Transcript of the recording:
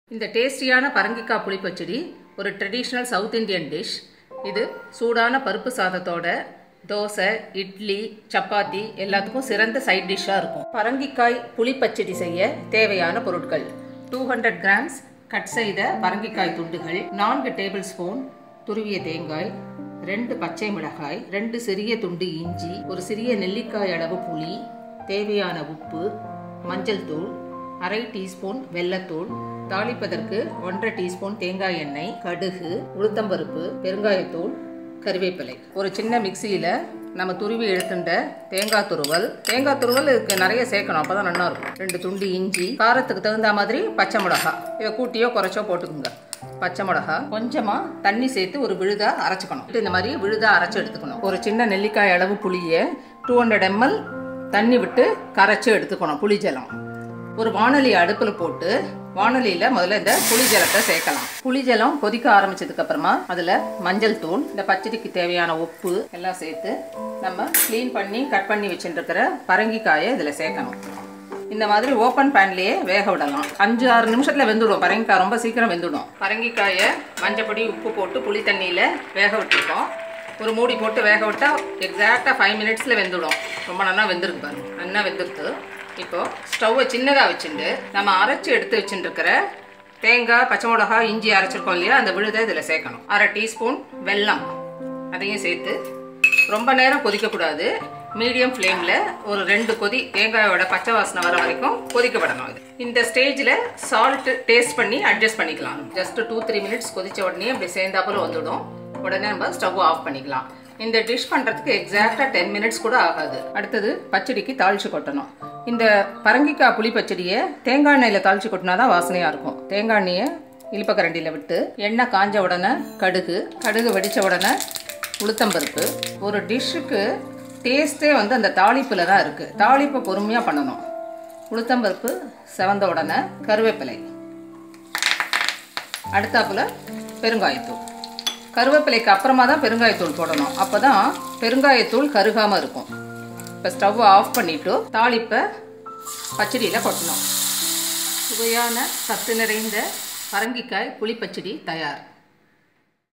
இந்த டேஸ்டியான பரங்கிக்காய் புளிப்பச்சடி ஒரு ட்ரெடிஷ்னல் சவுத் இந்தியன் டிஷ் இது சூடான பருப்பு சாதத்தோட தோசை இட்லி சப்பாத்தி எல்லாத்துக்கும் சிறந்த சைட் டிஷ்ஷாக இருக்கும் பரங்கிக்காய் புளிப்பச்சடி செய்ய தேவையான பொருட்கள் டூ ஹண்ட்ரட் கிராம்ஸ் கட் செய்த பரங்கிக்காய் துண்டுகள் நான்கு டேபிள் ஸ்பூன் துருவிய தேங்காய் ரெண்டு பச்சை மிளகாய் ரெண்டு சிறிய துண்டு இஞ்சி ஒரு சிறிய நெல்லிக்காய் அளவு புளி தேவையான உப்பு மஞ்சள் தூள் அரை டீஸ்பூன் வெல்லத்தூள் தாளிப்பதற்கு ஒன்றரை டீஸ்பூன் தேங்காய் எண்ணெய் கடுகு உளுத்தம்பருப்பு பெருங்காயத்தூள் கறிவேப்பிலை ஒரு சின்ன மிக்சியில் நம்ம துருவி எடுத்துட்ட தேங்காய் துருவல் தேங்காய் துருவல் இதுக்கு நிறைய சேர்க்கணும் அப்போ தான் நல்லா இருக்கும் ரெண்டு துண்டு இஞ்சி காரத்துக்கு தகுந்த மாதிரி பச்சை மிளகா இதை கூட்டியோ குறைச்சோ போட்டுக்கோங்க பச்சை மிளகா கொஞ்சமாக தண்ணி சேர்த்து ஒரு விழுதா அரைச்சிக்கணும் இந்த மாதிரி விழுதா அரைச்சி எடுத்துக்கணும் ஒரு சின்ன நெல்லிக்காய் அளவு புளியை டூ ஹண்ட்ரட் எம்எல் தண்ணி விட்டு கரைச்சி எடுத்துக்கணும் புளி ஜலம் ஒரு வானொலி அடுப்பில் போட்டு வானொலியில் முதல்ல இந்த புளி ஜலத்தை சேர்க்கலாம் புளி ஜலம் கொதிக்க ஆரம்பிச்சதுக்கு அப்புறமா அதில் மஞ்சள் தூள் இந்த பச்சடிக்கு தேவையான உப்பு எல்லாம் சேர்த்து நம்ம க்ளீன் பண்ணி கட் பண்ணி வச்சுருக்கிற பரங்கிக்காயை இதில் சேர்க்கணும் இந்த மாதிரி ஓப்பன் பேன்லேயே வேக விடலாம் அஞ்சு ஆறு நிமிஷத்தில் வெந்துடும் பரங்கிக்காய் ரொம்ப சீக்கிரம் வெந்துடும் பரங்கிக்காயை மஞ்சப்பொடி உப்பு போட்டு புளி தண்ணியில் வேக விட்டுருக்கோம் ஒரு மூடி போட்டு வேக விட்டால் எக்ஸாக்டாக ஃபைவ் மினிட்ஸில் வெந்துடும் ரொம்ப நல்லா வெந்திருக்கு பாருங்க நல்லா வெந்திருக்கு இப்போ ஸ்டவ்வை சின்னதாக வச்சுட்டு நம்ம அரைச்சி எடுத்து வச்சுட்டுருக்கிற தேங்காய் பச்சை மிளகா இஞ்சி அரைச்சிருக்கோம் இல்லையா அந்த விழுதை இதில் சேர்க்கணும் அரை டீஸ்பூன் வெல்லம் அதையும் சேர்த்து ரொம்ப நேரம் கொதிக்கக்கூடாது மீடியம் ஃப்ளேமில் ஒரு ரெண்டு கொதி தேங்காயோட பச்சை வாசனை வர வரைக்கும் கொதிக்கப்படணும் இது இந்த ஸ்டேஜில் சால்ட் டேஸ்ட் பண்ணி அட்ஜஸ்ட் பண்ணிக்கலாம் ஜஸ்ட் டூ த்ரீ மினிட்ஸ் கொதிச்ச உடனே அப்படி சேர்ந்தாப்புல வந்துடும் உடனே நம்ம ஸ்டவ் ஆஃப் பண்ணிக்கலாம் இந்த டிஷ் பண்ணுறதுக்கு எக்ஸாக்டாக டென் மினிட்ஸ் கூட ஆகாது அடுத்தது பச்சடிக்கு தாளிச்சு கொட்டணும் இந்த பரங்கிக்காய் புளி பச்சடியை தேங்காய் எண்ணெயில் தாளிச்சு கொட்டினா தான் வாசனையாக இருக்கும் தேங்காய் எண்ணெயை இழுப்பக்கரண்டியில் விட்டு எண்ணெய் காஞ்ச உடனே கடுகு கடுகு வெடித்த உடனே உளுத்தம்பருப்பு ஒரு டிஷ்ஷுக்கு டேஸ்ட்டே வந்து அந்த தாளிப்பில் தான் இருக்குது தாளிப்பை பொறுமையாக பண்ணணும் உளுத்தம்பருப்பு செவந்த உடனே கருவேப்பிலை அடுத்தாப்புல பெருங்காயத்தூள் கருவேப்பிலைக்கு அப்புறமா தான் பெருங்காயத்தூள் போடணும் அப்போ தான் பெருங்காயத்தூள் கருகாமல் இருக்கும் இப்போ ஸ்டவ் ஆஃப் பண்ணிவிட்டு தாளிப்பை பச்சடியில் கொட்டணும் சுவையான சத்து நிறைந்த பரங்கிக்காய் புளிப்பச்சடி தயார்